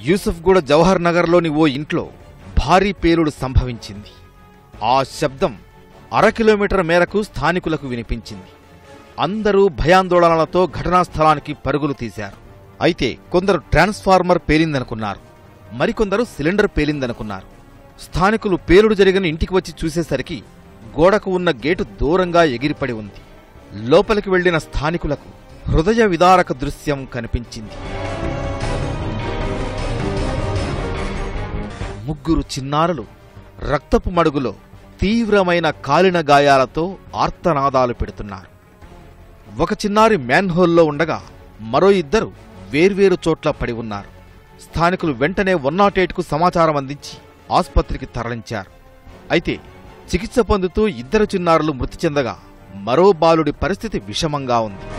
యూసుఫ్గూడ జవహర్ నగర్లోని ఓ ఇంట్లో భారీ పేలుడు సంభవించింది ఆ శబ్దం అర కిలోమీటర్ మేరకు స్థానికులకు వినిపించింది అందరూ భయాందోళనలతో ఘటనా స్థలానికి పరుగులు తీశారు అయితే కొందరు ట్రాన్స్ఫార్మర్ పేలిందనుకున్నారు మరికొందరు సిలిండర్ పేలిందనుకున్నారు స్థానికులు పేలుడు జరిగిన ఇంటికి వచ్చి చూసేసరికి గోడకు ఉన్న గేటు దూరంగా ఎగిరిపడి ఉంది లోపలికి వెళ్లిన స్థానికులకు హృదయ విదారక దృశ్యం కనిపించింది ముగ్గురు చిన్నారులు రక్తపు మడుగులో తీవ్రమైన కాలిన గాయాలతో ఆర్తనాదాలు పెడుతున్నారు ఒక చిన్నారి మ్యాన్హోల్లో ఉండగా మరో ఇద్దరు వేర్వేరు చోట్ల పడి ఉన్నారు స్థానికులు వెంటనే వన్ నాట్ ఎయిట్కు సమాచారం అందించి ఆసుపత్రికి తరలించారు అయితే చికిత్స పొందుతూ ఇద్దరు చిన్నారులు మృతి చెందగా మరో బాలుడి పరిస్థితి విషమంగా ఉంది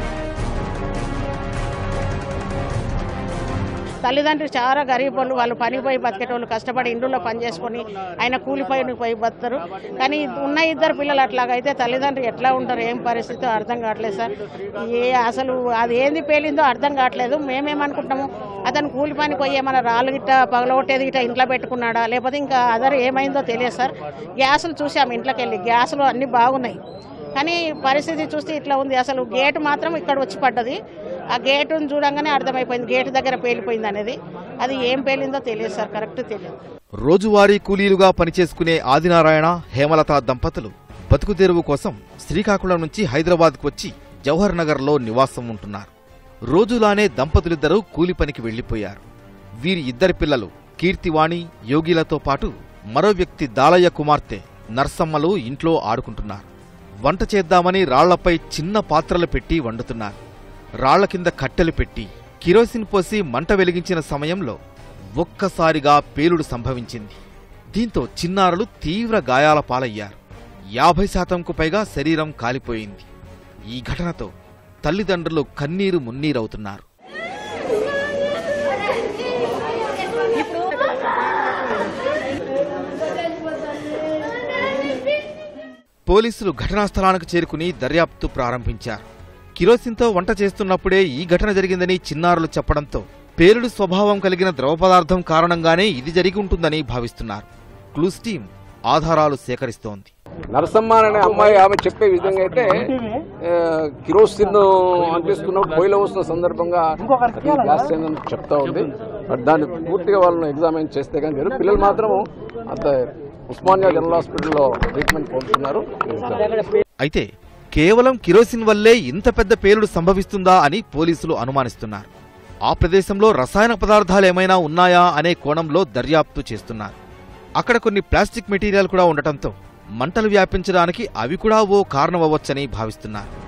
తల్లిదండ్రులు చాలా గరీబ్ వాళ్ళు వాళ్ళు పని పోయి బతికేటోళ్ళు కష్టపడి ఇండ్లలో పని చేసుకొని ఆయన కూలిపోయి పోయి బతుతారు కానీ ఉన్న ఇద్దరు పిల్లలు అట్లాగైతే తల్లిదండ్రులు ఎట్లా ఉంటారు ఏం పరిస్థితి అర్థం కావట్లేదు సార్ ఏ అసలు అది ఏంది పేలిందో అర్థం కావట్లేదు మేమేమనుకుంటాము అతను కూలి పని పోయి ఏమైనా రాళ్ళు గిట్ట పగలగొట్టేది గిట్ట ఇంట్లో పెట్టుకున్నాడా లేకపోతే ఇంకా అదర్ ఏమైందో తెలియదు సార్ గ్యాసులు చూసాము ఇంట్లోకి వెళ్ళి గ్యాసులు అన్నీ బాగున్నాయి కానీ పరిస్థితి చూస్తే ఇట్లా ఉంది అసలు గేటు మాత్రం ఇక్కడ వచ్చి పడ్డది ఆ గేటును చూడంగానే అర్థమైపోయింది గేటు దగ్గర పేలిపోయింది అనేది అది ఏం పేలిందో తెలియదు సార్ కరెక్ట్ తెలియదు రోజువారీ కూలీలుగా పనిచేసుకునే ఆదినారాయణ హేమలత దంపతులు బతుకు తెరువు కోసం శ్రీకాకుళం నుంచి హైదరాబాద్కు వచ్చి జవహర్ నగర్లో నివాసం ఉంటున్నారు రోజులానే దంపతులిద్దరూ కూలి పనికి వెళ్లిపోయారు వీరి ఇద్దరి పిల్లలు కీర్తివాణి యోగిలతో పాటు మరో వ్యక్తి దాలయ్య కుమార్తె నర్సమ్మలు ఇంట్లో ఆడుకుంటున్నారు వంట చేద్దామని రాళ్లపై చిన్న పాత్రలు పెట్టి వండుతున్నారు రాళ్ల కింద కట్టెలు పెట్టి కిరోసిన్ పోసి మంట వెలిగించిన సమయంలో ఒక్కసారిగా పేలుడు సంభవించింది దీంతో చిన్నారులు తీవ్ర గాయాల పాలయ్యారు యాభై శాతంకు పైగా శరీరం కాలిపోయింది ఈ ఘటనతో తల్లిదండ్రులు కన్నీరు మున్నీరవుతున్నారు పోలీసులు ఘటనా స్థలానికి చేరుకుని దర్యాప్తు ప్రారంభించారు కిరోసిన్తో వంట చేస్తున్నప్పుడే ఈ ఘటన జరిగిందని చిన్నారులు చెప్పడంతో పేలుడు స్వభావం కలిగిన ద్రవ పదార్థం కారణంగానే ఇది జరిగి ఉంటుందని భావిస్తున్నారు క్లూస్ టీం ఆధారాలు సేకరిస్తోంది నరసమ్మ అనే అమ్మాయి ఆమె చెప్పే విధంగా అయితే ఆ, కిరోసిన్ అంటిస్తున్నప్పుడు పొయ్యిలో వస్తున్న సందర్భంగా అది గ్యాస్ అయిందని చెప్తా ఉంది బట్ దాన్ని పూర్తిగా వాళ్ళని ఎగ్జామిన్ చేస్తే కానీ తెలియదు. పిల్లలు మాత్రం అంత ఉస్మానియా జనరల్ హాస్పిటల్లో ట్రీట్మెంట్ పొందుతున్నారు అయితే కేవలం కిరోసిన్ వల్లే ఇంత పెద్ద పేలుడు సంభవిస్తుందా అని పోలీసులు అనుమానిస్తున్నారు ఆ ప్రదేశంలో రసాయన పదార్థాలేమైనా ఉన్నాయా అనే కోణంలో దర్యాప్తు చేస్తున్నారు అక్కడ కొన్ని ప్లాస్టిక్ మెటీరియల్ కూడా ఉండటంతో మంటలు వ్యాపించడానికి అవి కూడా ఓ కారణమవ్వచ్చని భావిస్తున్నారు